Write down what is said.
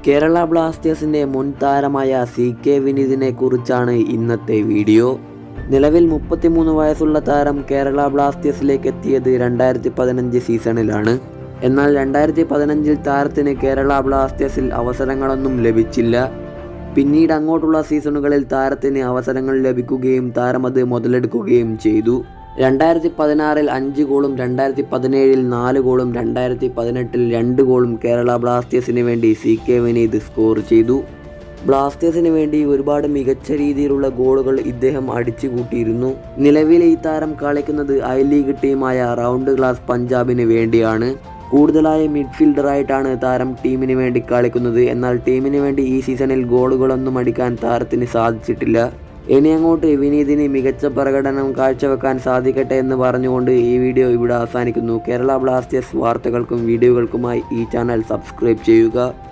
കേരള ബ്ലാസ്റ്റേഴ്സിന്റെ മുൻ താരമായ സി കെ വിനീതിനെ കുറിച്ചാണ് ഇന്നത്തെ വീഡിയോ നിലവിൽ മുപ്പത്തിമൂന്ന് വയസ്സുള്ള താരം കേരള ബ്ലാസ്റ്റേഴ്സിലേക്ക് എത്തിയത് രണ്ടായിരത്തി പതിനഞ്ച് സീസണിലാണ് എന്നാൽ രണ്ടായിരത്തി പതിനഞ്ചിൽ താരത്തിന് കേരള ബ്ലാസ്റ്റേഴ്സിൽ അവസരങ്ങളൊന്നും ലഭിച്ചില്ല പിന്നീട് അങ്ങോട്ടുള്ള സീസണുകളിൽ താരത്തിന് അവസരങ്ങൾ ലഭിക്കുകയും താരം അത് മുതലെടുക്കുകയും ചെയ്തു രണ്ടായിരത്തി പതിനാറിൽ അഞ്ച് ഗോളും രണ്ടായിരത്തി പതിനേഴിൽ നാല് ഗോളും രണ്ടായിരത്തി പതിനെട്ടിൽ രണ്ട് ഗോളും കേരള ബ്ലാസ്റ്റേഴ്സിന് വേണ്ടി സി കെ വിനീത് സ്കോർ ചെയ്തു ബ്ലാസ്റ്റേഴ്സിന് വേണ്ടി ഒരുപാട് മികച്ച രീതിയിലുള്ള ഗോളുകൾ ഇദ്ദേഹം അടിച്ചു കൂട്ടിയിരുന്നു നിലവിൽ ഈ താരം കളിക്കുന്നത് ഐ ലീഗ് ടീമായ റൗണ്ട് ഗ്ലാസ് പഞ്ചാബിന് വേണ്ടിയാണ് കൂടുതലായി മിഡ്ഫീൽഡറായിട്ടാണ് താരം ടീമിന് വേണ്ടി കളിക്കുന്നത് എന്നാൽ ടീമിന് വേണ്ടി ഈ സീസണിൽ ഗോളുകളൊന്നും അടിക്കാൻ താരത്തിന് സാധിച്ചിട്ടില്ല ഇനി അങ്ങോട്ട് വിനീതിന് മികച്ച പ്രകടനം കാഴ്ചവെക്കാൻ സാധിക്കട്ടെ എന്ന് പറഞ്ഞുകൊണ്ട് ഈ വീഡിയോ ഇവിടെ അവസാനിക്കുന്നു കേരള ബ്ലാസ്റ്റേഴ്സ് വാർത്തകൾക്കും വീഡിയോകൾക്കുമായി ഈ ചാനൽ സബ്സ്ക്രൈബ് ചെയ്യുക